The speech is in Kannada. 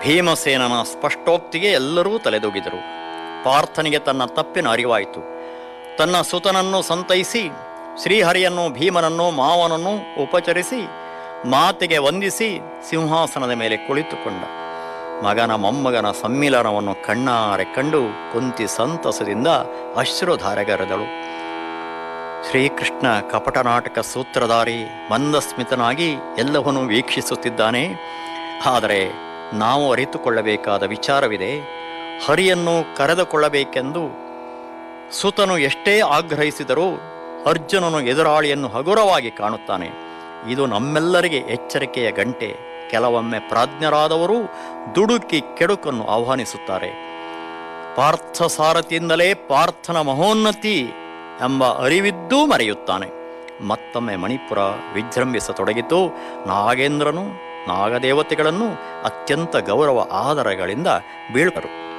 ಭೀಮಸೇನನ ಸ್ಪಷ್ಟೋಕ್ತಿಗೆ ಎಲ್ಲರೂ ತಲೆದೂಗಿದರು ಪಾರ್ಥನಿಗೆ ತನ್ನ ತಪ್ಪಿನ ಅರಿವಾಯಿತು ತನ್ನ ಸುತನನ್ನು ಸಂತೈಸಿ ಶ್ರೀಹರಿಯನ್ನು ಭೀಮನನ್ನು ಮಾವನನ್ನು ಉಪಚರಿಸಿ ಮಾತಿಗೆ ವಂದಿಸಿ ಸಿಂಹಾಸನದ ಮೇಲೆ ಕುಳಿತುಕೊಂಡ ಮಗನ ಮೊಮ್ಮಗನ ಸಮ್ಮಿಲನವನ್ನು ಕಣ್ಣಾರೆ ಕಂಡು ಕುಂತಿ ಸಂತಸದಿಂದ ಅಶ್ರುಧಾರೆಗರೆದಳು ಶ್ರೀಕೃಷ್ಣ ಕಪಟ ನಾಟಕ ಸೂತ್ರಧಾರಿ ಮಂದಸ್ಮಿತನಾಗಿ ಎಲ್ಲವನ್ನೂ ವೀಕ್ಷಿಸುತ್ತಿದ್ದಾನೆ ಆದರೆ ನಾವು ಅರಿತುಕೊಳ್ಳಬೇಕಾದ ವಿಚಾರವಿದೆ ಹರಿಯನ್ನು ಕರೆದುಕೊಳ್ಳಬೇಕೆಂದು ಸುತನು ಎಷ್ಟೇ ಆಗ್ರಹಿಸಿದರೂ ಅರ್ಜುನನು ಎದುರಾಳಿಯನ್ನು ಹಗುರವಾಗಿ ಕಾಣುತ್ತಾನೆ ಇದು ನಮ್ಮೆಲ್ಲರಿಗೆ ಎಚ್ಚರಿಕೆಯ ಗಂಟೆ ಕೆಲವೊಮ್ಮೆ ಪ್ರಾಜ್ಞರಾದವರು ದುಡುಕಿ ಕೆಡುಕನ್ನು ಆಹ್ವಾನಿಸುತ್ತಾರೆ ಪಾರ್ಥ ಸಾರಥಿಯಿಂದಲೇ ಪಾರ್ಥನ ಮಹೋನ್ನತಿ ಎಂಬ ಅರಿವಿದ್ದೂ ಮರೆಯುತ್ತಾನೆ ಮತ್ತೊಮ್ಮೆ ಮಣಿಪುರ ವಿಜೃಂಭಿಸತೊಡಗಿತು ನಾಗೇಂದ್ರನು ನಾಗದೇವತೆಗಳನ್ನು ಅತ್ಯಂತ ಗೌರವ ಆದರಗಳಿಂದ ಬೀಳ್ಪರು